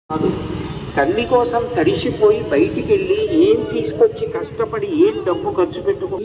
కాదు తల్లి కోసం తడిసిపోయి బయటికి వెళ్ళి ఏం తీసుకొచ్చి కష్టపడి ఏం డబ్బు ఖర్చు పెట్టుకో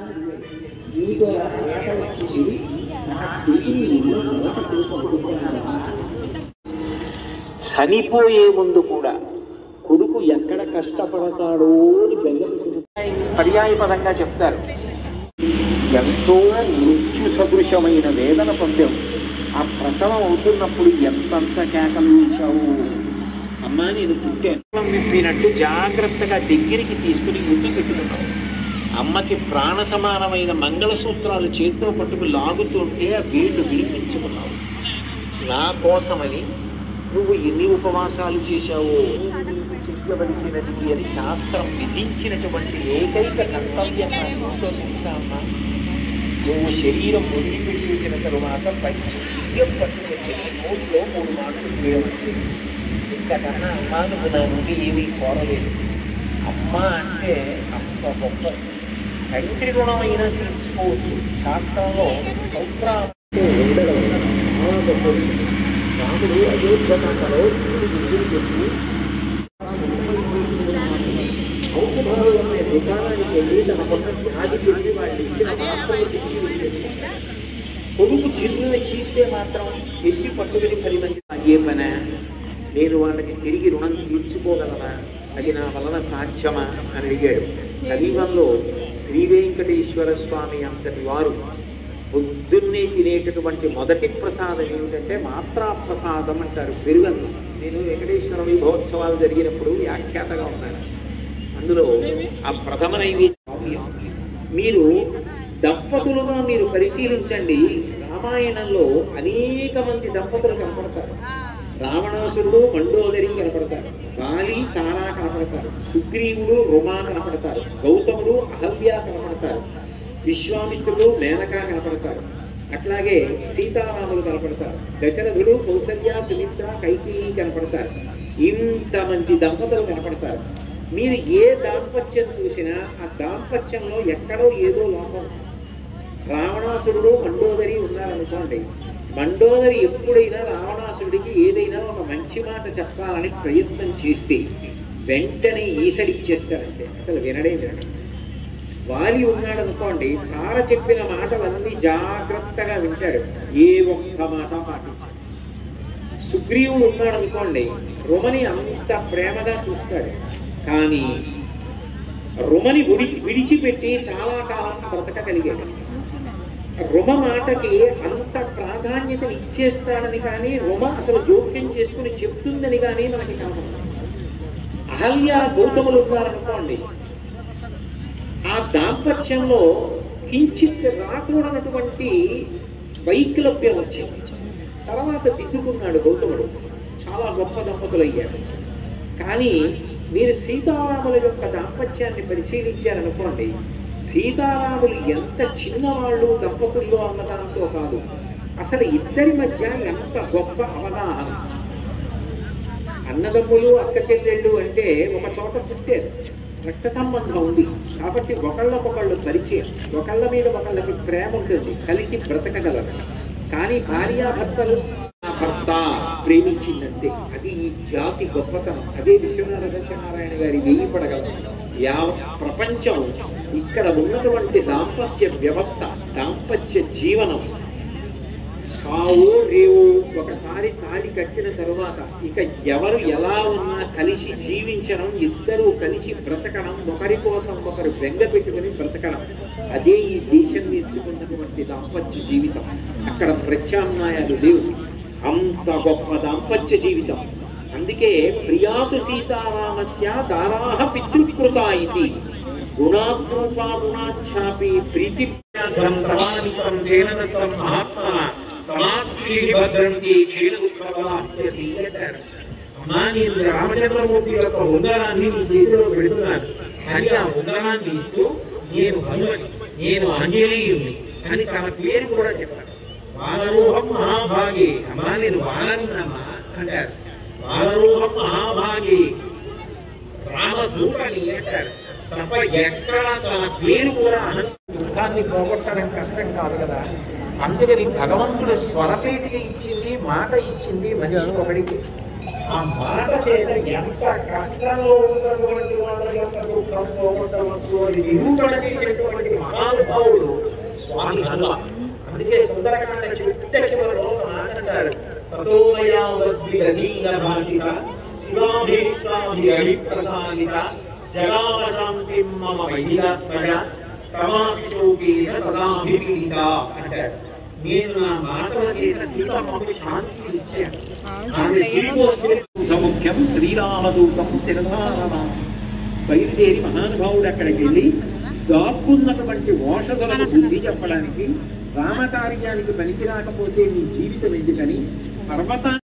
చనిపోయే ముందు కూడా కొడుకు ఎక్కడ కష్టపడతాడో అని బెంగపెట్టుకుంటాయి పర్యాయ పదంగా చెప్తారు ఎంతో మృత్యు సదృశమైన వేదన పొందావు ఆ ప్రసవం అవుతున్నప్పుడు ఎంతంత కేకలు వేశావు అమ్మా నేను పుట్టాను విప్పినట్టు జాగ్రత్తగా దగ్గరికి తీసుకుని ముద్దు పెట్టుకున్నావు అమ్మకి ప్రాణ సమానమైన మంగళసూత్రాలు చేతితో పట్టుకు లాగుతుంటే ఆ వీళ్ళు విడిపించుకున్నావు నా కోసమని నువ్వు ఎన్ని ఉపవాసాలు చేశావో చెయ్యవలసినది అని శాస్త్రం విధించినటువంటి ఏకైక కర్తవ్యం నాకు ఎంతో తెలుసా అమ్మా నువ్వు శరీరం వదిలిపెట్టేసిన తరువాత పచ్చి బియ్యం పట్టుకొచ్చి నీ నోట్లో మూడు మాటలు వేయవచ్చు ఇంతకన్నా అమ్మా నువ్వు నా నుండి ఏమీ కోరలేదు అమ్మ అంటే అంత గొప్ప తండ్రి రుణమైనా తీర్చుకోవచ్చు శాస్త్రంలో సౌత్రా అంటే ఉండగలదు చాలా గొప్పది రాముడు అయోధ్యకాండలో ఇంటికి చెప్పి ఔషధాలు అనే దుకాణానికి వెళ్ళి తన కొన్న వ్యాధి చెప్పి వాళ్ళు ఇచ్చిన మాత్రమే తెచ్చి వెళ్ళేది. కొడుకు చిరుని చీస్తే మాత్రం ఎత్తి పట్టుకుని పది మంది అయ్యే పనే నేను వాళ్ళకి తిరిగి రుణం తీర్చుకోగలనా అది నా వలన సాధ్యమా అని అడిగాడు కలియుగంలో శ్రీ వెంకటేశ్వర స్వామి అంతటి వారు పొద్దున్నే తినేటటువంటి మొదటి ప్రసాదం ఏమిటంటే మాత్రా ప్రసాదం అంటారు పెరుగన్నం నేను వెంకటేశ్వర వైభవోత్సవాలు జరిగినప్పుడు వ్యాఖ్యాతగా ఉన్నాను అందులో ఆ ప్రథమ నైవేద్యం మీరు దంపతులుగా మీరు పరిశీలించండి రామాయణంలో అనేక మంది దంపతులు కనపడతారు రావణాసురుడు మండోదరి కనపడతారు బాలి తారా కనపడతారు సుగ్రీవుడు రుమా కనపడతారు గౌతముడు అహల్య కనపడతారు విశ్వామిత్రుడు మేనక కనపడతారు అట్లాగే సీతారాములు కనపడతారు దశరథుడు కౌసల్య సుమిత్ర కైకేయి కనపడతారు ఇంతమంది దంపతులు కనపడతారు మీరు ఏ దాంపత్యం చూసినా ఆ దాంపత్యంలో ఎక్కడో ఏదో లోపం రావణాసురుడు మండోదరి ఉన్నారనుకోండి మండోదరి ఎప్పుడైనా రావణాసురుడికి ఏదైనా ఒక మంచి మాట చెప్పాలని ప్రయత్నం చేస్తే వెంటనే ఈసడిచ్చేస్తారంటే అసలు వినడే వినడే వాలి ఉన్నాడు అనుకోండి తార చెప్పిన మాటలన్నీ జాగ్రత్తగా వింటాడు ఏ ఒక్క మాట పాటించాడు సుగ్రీవుడు ఉన్నాడు అనుకోండి రుమని అంత ప్రేమగా చూస్తాడు కానీ రుమని విడి విడిచిపెట్టి చాలా కాలం బ్రతకగలిగాడు రుమ మాటకి అంత ప్రాధాన్యత ఇచ్చేస్తాడని కానీ రుమ అసలు జోక్యం చేసుకుని చెప్తుందని కానీ మనకి కాదు అహల్య గౌతములు ఉన్నారనుకోండి ఆ దాంపత్యంలో కించిత్ రాకూడనటువంటి వైక్లభ్యం వచ్చింది తర్వాత దిద్దుకున్నాడు గౌతముడు చాలా గొప్ప దంపతులు అయ్యాడు కానీ మీరు సీతారాముల యొక్క దాంపత్యాన్ని పరిశీలించారనుకోండి సీతారాములు ఎంత చిన్నవాళ్ళు దంపతుల్లో అన్నదానంతో కాదు అసలు ఇద్దరి మధ్య ఎంత గొప్ప అవగాహన అన్నదమ్ములు అక్క చెల్లెళ్ళు అంటే ఒక చోట పుట్టారు రక్త సంబంధం ఉంది కాబట్టి ఒకళ్ళకొకళ్ళు పరిచయం ఒకళ్ళ మీద ఒకళ్ళకి ప్రేమ ఉంటుంది కలిసి బ్రతకగలరు కానీ భార్యాభర్తలు ఆ భర్త ప్రేమించిందంటే అది ఈ జాతి గొప్పతనం అదే విశ్వనాథ సత్యనారాయణ గారి వెయ్యి పడగలం యావ ప్రపంచం ఇక్కడ ఉన్నటువంటి దాంపత్య వ్యవస్థ దాంపత్య జీవనం సావో రేవో ఒకసారి తాళి కట్టిన తరువాత ఇక ఎవరు ఎలా ఉన్నా కలిసి జీవించడం ఇద్దరూ కలిసి బ్రతకడం ఒకరి కోసం ఒకరు బెంగ పెట్టుకుని బ్రతకడం అదే ఈ దేశం నేర్చుకున్నటువంటి దాంపత్య జీవితం అక్కడ ప్రత్యామ్నాయాలు లేవు అంత గొప్ప దాంపత్య జీవితం అందుకే ప్రియాతు సీతారామస్య దారాహ పితృకృత ఇది గుణాత్మూపా గుణాఛాపి ప్రీతి ప్రమాణితం తేన దత్తం మహాత్మా సమాప్తి భద్రంతి క్షీణ ఉత్సవాస్యసి అంటారు అమ్మా నేను రామచంద్రమూర్తి యొక్క ఉంగరాన్ని నీ చేతిలో పెడుతున్నాను కానీ ఆ ఉంగరాన్ని ఇస్తూ నేను హనుమని నేను ఆంజనేయుని అని తన పేరు కూడా చెప్పారు వానరోహం మహాభాగి అమ్మా నేను వానరునమ్మా అంటారు వానరోహం మహాభాగి రామదూతని అంటారు తప్ప ఎక్కడ తన పేరు కూడా అనంత దుఃఖాన్ని పోగొట్టడం కష్టం కాదు కదా అందుకని భగవంతుడు స్వరపేటిక ఇచ్చింది మాట ఇచ్చింది మనిషి ఒకడికి ఆ మాట చేత ఎంత కష్టంలో ఉన్నటువంటి వాళ్ళ యొక్క దుఃఖం పోగొట్టవచ్చు అని నిరూపణ చేసేటువంటి మహానుభావుడు స్వామి హనుమ అందుకే సుందరకాండ చిట్ట చివరిలో ఒక మాట అంటారు తతోమయావద్విగీన భాషిత శివాభీష్టాభిప్రసాదిత జగామ శాంతి మమ వైదికాత్మజ తమాభిశోకేన తదాభిపీడిత అంటారు నేను నా మాటల చేత సీతమ్మకు శాంతి ఇచ్చాను ఆమె తిరిగి వస్తే ముఖ్యం శ్రీరామదూతం శిరసారమ బయలుదేరి మహానుభావుడు అక్కడికి వెళ్ళి దాక్కున్నటువంటి ఓషధులకు బుద్ధి చెప్పడానికి రామకార్యానికి పనికి రాకపోతే నీ జీవితం ఎందుకని పర్వతాన్ని